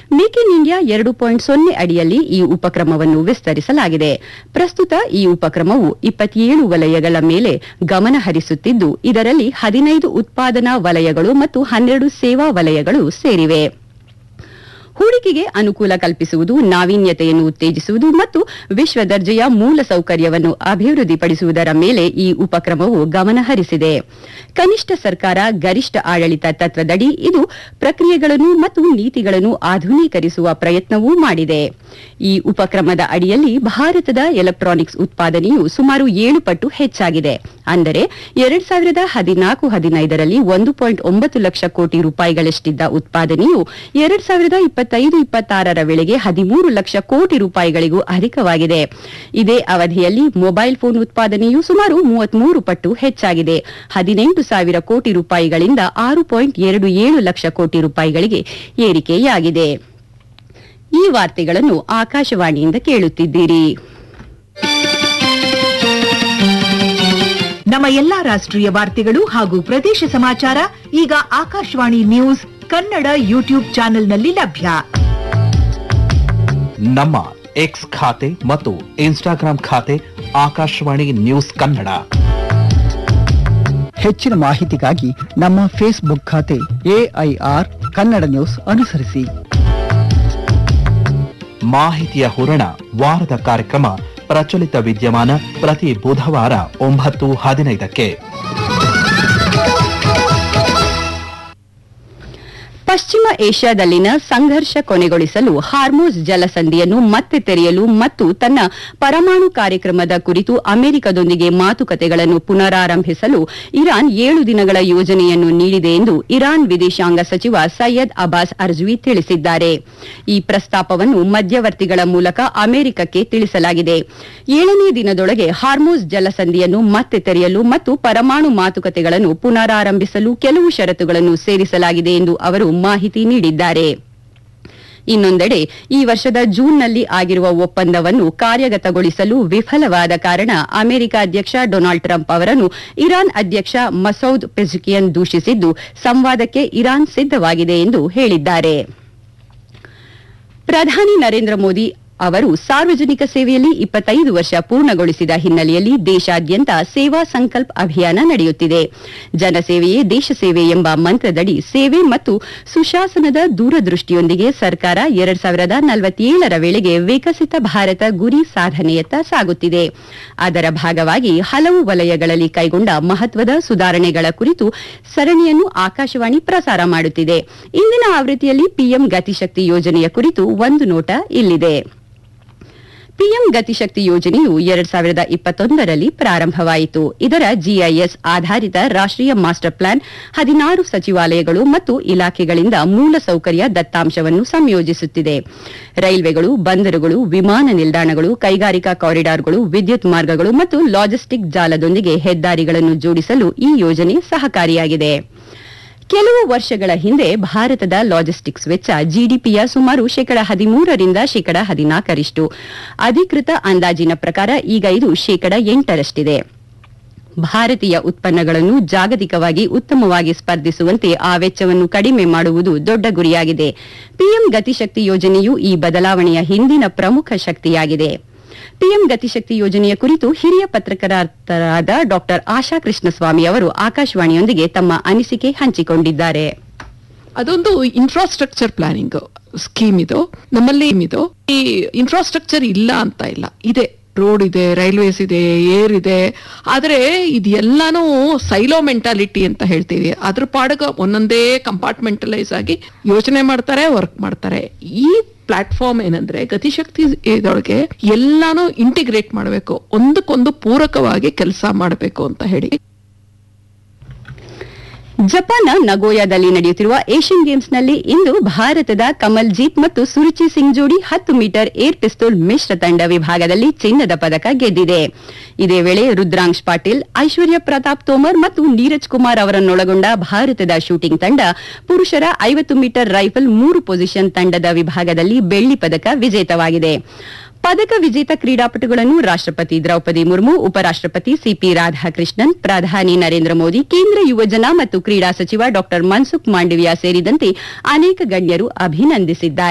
make in India ಎರಡು point ಸೊನ್ನೆ ಅಡಿಯಲ್ಲಿ ಈ ಉಪಕ್ರಮವನ್ನು ವಿಸ್ತರಿಸಲಾಗಿದೆ ಪ್ರಸ್ತುತ ಈ ಉಪಕ್ರಮವು ಇಪ್ಪತ್ತೇಳು ವಲಯಗಳ ಮೇಲೆ ಗಮನ ಹರಿಸುತ್ತಿದ್ದು ಇದರಲ್ಲಿ ಹದಿನೈದು ಉತ್ಪಾದನಾ ವಲಯಗಳು ಮತ್ತು ಹನ್ನೆರಡು ಸೇವಾ ವಲಯಗಳು ಸೇರಿವೆ ಹೂಡಿಕೆಗೆ ಅನುಕೂಲ ಕಲ್ಪಿಸುವುದು ನಾವೀನ್ಯತೆಯನ್ನು ಉತ್ತೇಜಿಸುವುದು ಮತ್ತು ವಿಶ್ವ ದರ್ಜೆಯ ಮೂಲ ಸೌಕರ್ಯವನ್ನು ಅಭಿವೃದ್ಧಿಪಡಿಸುವುದರ ಮೇಲೆ ಈ ಉಪಕ್ರಮವು ಗಮನ ಹರಿಸಿದೆ ಕನಿಷ್ಠ ಸರ್ಕಾರ ಗರಿಷ್ಠ ಆಡಳಿತ ತತ್ವದಡಿ ಇದು ಪ್ರಕ್ರಿಯೆಗಳನ್ನು ಮತ್ತು ನೀತಿಗಳನ್ನು ಆಧುನೀಕರಿಸುವ ಪ್ರಯತ್ನವೂ ಮಾಡಿದೆ ಈ ಉಪಕ್ರಮದ ಅಡಿಯಲ್ಲಿ ಭಾರತದ ಎಲೆಕ್ಟ್ರಾನಿಕ್ಸ್ ಉತ್ಪಾದನೆಯು ಸುಮಾರು ಏಳು ಪಟ್ಟು ಹೆಚ್ಚಾಗಿದೆ ಅಂದರೆ ಎರಡ್ ಸಾವಿರದ ಹದಿನಾಲ್ಕು ಹದಿನೈದರಲ್ಲಿ ಒಂದು ಪಾಯಿಂಟ್ ಒಂಬತ್ತು ಲಕ್ಷ ಕೋಟಿ ರೂಪಾಯಿಗಳಷ್ಟಿದ್ದ ಉತ್ಪಾದನೆಯು ಎರಡ್ ಸಾವಿರದ ಇಪ್ಪತ್ತೈದು ಇಪ್ಪತ್ತಾರರ ವೇಳೆಗೆ ಹದಿಮೂರು ಲಕ್ಷ ಕೋಟಿ ರೂಪಾಯಿಗಳಿಗೂ ಅಧಿಕವಾಗಿದೆ ಇದೇ ಅವಧಿಯಲ್ಲಿ ಮೊಬೈಲ್ ಫೋನ್ ಉತ್ಪಾದನೆಯು ಸುಮಾರು ಮೂವತ್ಮೂರು ಪಟ್ಟು ಹೆಚ್ಚಾಗಿದೆ ಹದಿನೆಂಟು ಸಾವಿರ ಕೋಟಿ ರೂಪಾಯಿಗಳಿಂದ ಆರು ಪಾಯಿಂಟ್ ಎರಡು ಏಳು ಲಕ್ಷ ಕೋಟಿ ರೂಪಾಯಿಗಳಿಗೆ ಏರಿಕೆಯಾಗಿದೆ ಈ ವಾರ್ತೆಗಳನ್ನು ಆಕಾಶವಾಣಿಯಿಂದ ಕೇಳುತ್ತಿದ್ದೀರಿ ನಮ್ಮ ಎಲ್ಲಾ ರಾಷ್ಟ್ರೀಯ ವಾರ್ತೆಗಳು ಹಾಗೂ ಪ್ರದೇಶ ಸಮಾಚಾರ ಈಗ ಆಕಾಶವಾಣಿ ನ್ಯೂಸ್ ಕನ್ನಡ ಯೂಟ್ಯೂಬ್ ಚಾನೆಲ್ನಲ್ಲಿ ಲಭ್ಯ ನಮ್ಮ ಎಕ್ಸ್ ಖಾತೆ ಮತ್ತು ಇನ್ಸ್ಟಾಗ್ರಾಂ ಖಾತೆ ಆಕಾಶವಾಣಿ ನ್ಯೂಸ್ ಕನ್ನಡ ಹೆಚ್ಚಿನ ಮಾಹಿತಿಗಾಗಿ ನಮ್ಮ ಫೇಸ್ಬುಕ್ ಖಾತೆ ಎಐಆರ್ ಕನ್ನಡ ನ್ಯೂಸ್ ಅನುಸರಿಸಿ ಮಾಹಿತಿಯ ಹೂರಣ ವಾರದ ಕಾರ್ಯಕ್ರಮ ಪ್ರಚಲಿತ ವಿದ್ಯಮಾನ ಪ್ರತಿ ಬುಧವಾರ ಒಂಬತ್ತು ಹದಿನೈದಕ್ಕೆ ಪಶ್ಚಿಮ ಏಷ್ಯಾದಲ್ಲಿನ ಸಂಘರ್ಷ ಕೊನೆಗೊಳಿಸಲು ಹಾರ್ಮೋಸ್ ಜಲಸಂಧಿಯನ್ನು ಮತ್ತೆ ತೆರೆಯಲು ಮತ್ತು ತನ್ನ ಪರಮಾಣು ಕಾರ್ಯಕ್ರಮದ ಕುರಿತು ಅಮೆರಿಕದೊಂದಿಗೆ ಮಾತುಕತೆಗಳನ್ನು ಪುನರಾರಂಭಿಸಲು ಇರಾನ್ ಏಳು ದಿನಗಳ ಯೋಜನೆಯನ್ನು ನೀಡಿದೆ ಎಂದು ಇರಾನ್ ವಿದೇಶಾಂಗ ಸಚಿವ ಸೈಯದ್ ಅಬ್ಬಾಸ್ ಅರ್ಜ್ವಿ ತಿಳಿಸಿದ್ದಾರೆ ಈ ಪ್ರಸ್ತಾಪವನ್ನು ಮಧ್ಯವರ್ತಿಗಳ ಮೂಲಕ ಅಮೆರಿಕಕ್ಕೆ ತಿಳಿಸಲಾಗಿದೆ ಏಳನೇ ದಿನದೊಳಗೆ ಹಾರ್ಮೋಸ್ ಜಲಸಂಧಿಯನ್ನು ಮತ್ತೆ ತೆರೆಯಲು ಮತ್ತು ಪರಮಾಣು ಮಾತುಕತೆಗಳನ್ನು ಪುನರಾರಂಭಿಸಲು ಕೆಲವು ಷರತ್ತುಗಳನ್ನು ಸೇರಿಸಲಾಗಿದೆ ಎಂದು ಅವರು ಮಾಹಿತಿ ನೀಡಿದ್ದಾರೆ ಇನ್ನೊಂದೆಡೆ ಈ ವರ್ಷದ ಜೂನ್ನಲ್ಲಿ ಆಗಿರುವ ಒಪ್ಪಂದವನ್ನು ಕಾರ್ಯಗತಗೊಳಿಸಲು ವಿಫಲವಾದ ಕಾರಣ ಅಮೆರಿಕ ಅಧ್ಯಕ್ಷ ಡೊನಾಲ್ಡ್ ಟ್ರಂಪ್ ಅವರನ್ನು ಇರಾನ್ ಅಧ್ಯಕ್ಷ ಮಸೌದ್ ಪೆಜುಕಿಯನ್ ದೂಷಿಸಿದ್ದು ಸಂವಾದಕ್ಕೆ ಇರಾನ್ ಸಿದ್ದವಾಗಿದೆ ಎಂದು ಹೇಳಿದ್ದಾರೆ ಪ್ರಧಾನಿ ನರೇಂದ್ರ ಮೋದಿ ಅವರು ಸಾರ್ವಜನಿಕ ಸೇವೆಯಲ್ಲಿ ಇಪ್ಪತ್ತೈದು ವರ್ಷ ಪೂರ್ಣಗೊಳಿಸಿದ ಹಿನ್ನೆಲೆಯಲ್ಲಿ ದೇಶಾದ್ಯಂತ ಸೇವಾ ಸಂಕಲ್ಪ್ ಅಭಿಯಾನ ನಡೆಯುತ್ತಿದೆ ಜನಸೇವೆಯೇ ದೇಶ ಸೇವೆ ಎಂಬ ಮಂತ್ರದಡಿ ಸೇವೆ ಮತ್ತು ಸುಶಾಸನದ ದೂರದೃಷ್ಟಿಯೊಂದಿಗೆ ಸರ್ಕಾರ ಎರಡ್ ಸಾವಿರದ ನಲವತ್ತೇಳರ ವೇಳೆಗೆ ವಿಕಸಿತ ಭಾರತ ಗುರಿ ಸಾಧನೆಯತ್ತ ಸಾಗುತ್ತಿದೆ ಅದರ ಭಾಗವಾಗಿ ಹಲವು ವಲಯಗಳಲ್ಲಿ ಕೈಗೊಂಡ ಮಹತ್ವದ ಸುಧಾರಣೆಗಳ ಕುರಿತು ಸರಣಿಯನ್ನು ಆಕಾಶವಾಣಿ ಪ್ರಸಾರ ಮಾಡುತ್ತಿದೆ ಇಂದಿನ ಆವೃತ್ತಿಯಲ್ಲಿ ಪಿಎಂ ಗತಿಶಕ್ತಿ ಯೋಜನೆಯ ಕುರಿತು ಒಂದು ನೋಟ ಇಲ್ಲಿದೆ ಪಿಎಂ ಗತಿಶಕ್ತಿ ಯೋಜನೆಯು ಎರಡ್ ಸಾವಿರದ ಇಪ್ಪತ್ತೊಂದರಲ್ಲಿ ಪ್ರಾರಂಭವಾಯಿತು ಇದರ ಜಿಐಎಸ್ ಆಧಾರಿತ ರಾಷ್ಟೀಯ ಮಾಸ್ಟರ್ ಪ್ಲಾನ್ ಹದಿನಾರು ಸಚಿವಾಲಯಗಳು ಮತ್ತು ಇಲಾಖೆಗಳಿಂದ ಮೂಲಸೌಕರ್ಯ ದತ್ತಾಂಶವನ್ನು ಸಂಯೋಜಿಸುತ್ತಿದೆ ರೈಲ್ವೆಗಳು ಬಂದರುಗಳು ವಿಮಾನ ನಿಲ್ದಾಣಗಳು ಕೈಗಾರಿಕಾ ಕಾರಿಡಾರ್ಗಳು ವಿದ್ಯುತ್ ಮಾರ್ಗಗಳು ಮತ್ತು ಲಾಜಿಸ್ಟಿಕ್ ಜಾಲದೊಂದಿಗೆ ಹೆದ್ದಾರಿಗಳನ್ನು ಜೋಡಿಸಲು ಈ ಯೋಜನೆ ಸಹಕಾರಿಯಾಗಿದೆ ಕೆಲವು ವರ್ಷಗಳ ಹಿಂದೆ ಭಾರತದ ಲಾಜಿಸ್ಟಿಕ್ಸ್ ವೆಚ್ಚ ಜಿಡಿಪಿಯ ಸುಮಾರು ಶೇಕಡ ಹದಿಮೂರರಿಂದ ಶೇಕಡ ಹದಿನಾಲ್ಕರಷ್ಟು ಅಧಿಕೃತ ಅಂದಾಜಿನ ಪ್ರಕಾರ ಈಗ ಇದು ಶೇಕಡ ಎಂಟರಷ್ಟಿದೆ ಭಾರತೀಯ ಉತ್ಪನ್ನಗಳನ್ನು ಜಾಗತಿಕವಾಗಿ ಉತ್ತಮವಾಗಿ ಸ್ಪರ್ಧಿಸುವಂತೆ ಆ ವೆಚ್ಚವನ್ನು ಕಡಿಮೆ ಮಾಡುವುದು ದೊಡ್ಡ ಗುರಿಯಾಗಿದೆ ಪಿಎಂ ಗತಿಶಕ್ತಿ ಯೋಜನೆಯು ಈ ಬದಲಾವಣೆಯ ಹಿಂದಿನ ಪ್ರಮುಖ ಶಕ್ತಿಯಾಗಿದೆ ಪಿಎಂ ಗತಿಶಕ್ತಿ ಯೋಜನೆಯ ಕುರಿತು ಹಿರಿಯ ಪತ್ರಕರ್ತರಾದ ಡಾಕ್ಟರ್ ಆಶಾ ಕೃಷ್ಣಸ್ವಾಮಿ ಅವರು ಆಕಾಶವಾಣಿಯೊಂದಿಗೆ ತಮ್ಮ ಅನಿಸಿಕೆ ಹಂಚಿಕೊಂಡಿದ್ದಾರೆ ಅದೊಂದು ಇನ್ಫ್ರಾಸ್ಟ್ರಕ್ಚರ್ ಪ್ಲಾನಿಂಗ್ ಸ್ಕೀಮ್ ಇದು ನಮ್ಮಲ್ಲಿ ಇದು ಈ ಇನ್ಫ್ರಾಸ್ಟ್ರಕ್ಚರ್ ಇಲ್ಲ ಅಂತ ಇಲ್ಲ ಇದೆ ರೋಡ್ ಇದೆ ರೈಲ್ವೇಸ್ ಇದೆ ಏರ್ ಇದೆ ಆದ್ರೆ ಇದೆಲ್ಲಾನು ಸೈಲೋ ಮೆಂಟಾಲಿಟಿ ಅಂತ ಹೇಳ್ತೀವಿ ಅದ್ರ ಪಾಡಗ ಒಂದೊಂದೇ ಕಂಪಾರ್ಟ್ಮೆಂಟಲೈಸ್ ಆಗಿ ಯೋಚನೆ ಮಾಡ್ತಾರೆ ವರ್ಕ್ ಮಾಡ್ತಾರೆ ಈ ಪ್ಲಾಟ್ಫಾರ್ಮ್ ಏನಂದ್ರೆ ಗತಿಶಕ್ತಿ ಇದೊಳಗೆ ಎಲ್ಲಾನು ಇಂಟಿಗ್ರೇಟ್ ಮಾಡಬೇಕು ಒಂದಕ್ಕೊಂದು ಪೂರಕವಾಗಿ ಕೆಲಸ ಮಾಡಬೇಕು ಅಂತ ಹೇಳಿ ಜಪಾನ್ನ ನಗೋಯಾದಲ್ಲಿ ನಡೆಯುತ್ತಿರುವ ಏಷ್ಯನ್ ಗೇಮ್ಸ್ನಲ್ಲಿ ಇಂದು ಭಾರತದ ಕಮಲ್ಜೀತ್ ಮತ್ತು ಸುರುಚಿ ಸಿಂಗ್ ಜೋಡಿ ಹತ್ತು ಮೀಟರ್ ಏರ್ ಪಿಸ್ತೂಲ್ ಮಿಶ್ರ ತಂಡ ವಿಭಾಗದಲ್ಲಿ ಚಿನ್ನದ ಪದಕ ಗೆದ್ದಿದೆ ಇದೇ ವೇಳೆ ರುದ್ರಾಂಶ್ ಪಾಟೀಲ್ ಐಶ್ವರ್ಯ ಪ್ರತಾಪ್ ತೋಮರ್ ಮತ್ತು ನೀರಜ್ ಕುಮಾರ್ ಅವರನ್ನೊಳಗೊಂಡ ಭಾರತದ ಶೂಟಿಂಗ್ ತಂಡ ಪುರುಷರ ಐವತ್ತು ಮೀಟರ್ ರೈಫಲ್ ಮೂರು ಪೊಸಿಷನ್ ತಂಡದ ವಿಭಾಗದಲ್ಲಿ ಬೆಳ್ಳಿ ಪದಕ ವಿಜೇತವಾಗಿದೆ ಪದಕ ವಿಜೇತ ಕ್ರೀಡಾಪಟುಗಳನ್ನು ರಾಷ್ಟಪತಿ ದ್ರೌಪದಿ ಮುರ್ಮು ಉಪರಾಷ್ಟಪತಿ ಸಿಪಿ ರಾಧಾಕೃಷ್ಣನ್ ಪ್ರಧಾನಿ ನರೇಂದ್ರ ಮೋದಿ ಕೇಂದ್ರ ಯುವಜನ ಮತ್ತು ಕ್ರೀಡಾ ಸಚಿವ ಡಾ ಮನ್ಸುಖ್ ಮಾಂಡವಿಯಾ ಸೇರಿದಂತೆ ಅನೇಕ ಗಣ್ಯರು ಅಭಿನಂದಿಸಿದ್ದಾರೆ